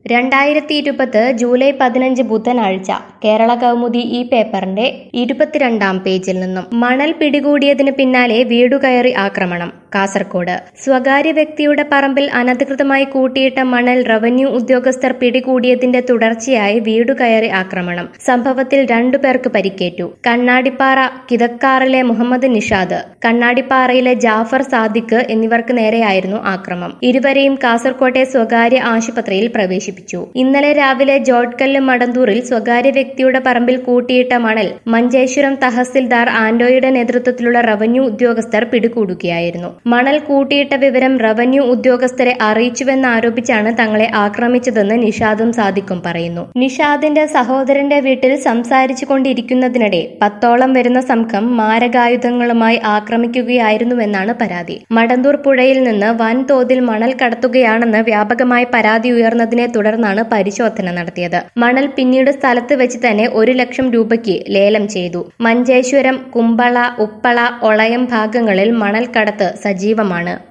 രണ്ടായിരത്തി ഇരുപത് ജൂലൈ പതിനഞ്ച് ബുധനാഴ്ച കേരള കൗമുദി ഈ പേപ്പറിന്റെ ഇരുപത്തിരണ്ടാം പേജിൽ നിന്നും മണൽ പിടികൂടിയതിന് പിന്നാലെ വീടുകയറി ആക്രമണം കാസർകോട് സ്വകാര്യ വ്യക്തിയുടെ പറമ്പിൽ അനധികൃതമായി കൂട്ടിയിട്ട മണൽ റവന്യൂ ഉദ്യോഗസ്ഥർ പിടികൂടിയതിന്റെ തുടർച്ചയായി വീടുകയറി ആക്രമണം സംഭവത്തിൽ രണ്ടുപേർക്ക് പരിക്കേറ്റു കണ്ണാടിപ്പാറ കിതക്കാറിലെ മുഹമ്മദ് നിഷാദ് കണ്ണാടിപ്പാറയിലെ ജാഫർ സാദിഖ് എന്നിവർക്ക് നേരെയായിരുന്നു ആക്രമം ഇരുവരെയും കാസർകോട്ടെ സ്വകാര്യ ആശുപത്രിയിൽ പ്രവേശിപ്പിച്ചു ഇന്നലെ രാവിലെ ജോഡ്കല്ല് മടന്തൂറിൽ സ്വകാര്യ വ്യക്തിയുടെ പറമ്പിൽ കൂട്ടിയിട്ട മണൽ മഞ്ചേശ്വരം തഹസിൽദാർ ആന്റോയുടെ നേതൃത്വത്തിലുള്ള റവന്യൂ ഉദ്യോഗസ്ഥർ പിടികൂടുകയായിരുന്നു മണൽ കൂട്ടിയിട്ട വിവരം റവന്യൂ ഉദ്യോഗസ്ഥരെ അറിയിച്ചുവെന്നാരോപിച്ചാണ് തങ്ങളെ ആക്രമിച്ചതെന്ന് നിഷാദും സാദിഖും പറയുന്നു നിഷാദിന്റെ സഹോദരന്റെ വീട്ടിൽ സംസാരിച്ചു കൊണ്ടിരിക്കുന്നതിനിടെ പത്തോളം വരുന്ന സംഘം മാരകായുധങ്ങളുമായി ആക്രമിക്കുകയായിരുന്നുവെന്നാണ് പരാതി മടന്തൂർ പുഴയിൽ നിന്ന് വൻതോതിൽ മണൽ കടത്തുകയാണെന്ന് വ്യാപകമായി പരാതി ഉയർന്നതിനെ തുടർന്നാണ് പരിശോധന നടത്തിയത് മണൽ പിന്നീട് സ്ഥലത്ത് വെച്ച് തന്നെ ഒരു ലക്ഷം രൂപയ്ക്ക് ലേലം ചെയ്തു മഞ്ചേശ്വരം കുമ്പള ഉപ്പള ഒളയം ഭാഗങ്ങളിൽ മണൽ കടത്ത് സജീവമാണ്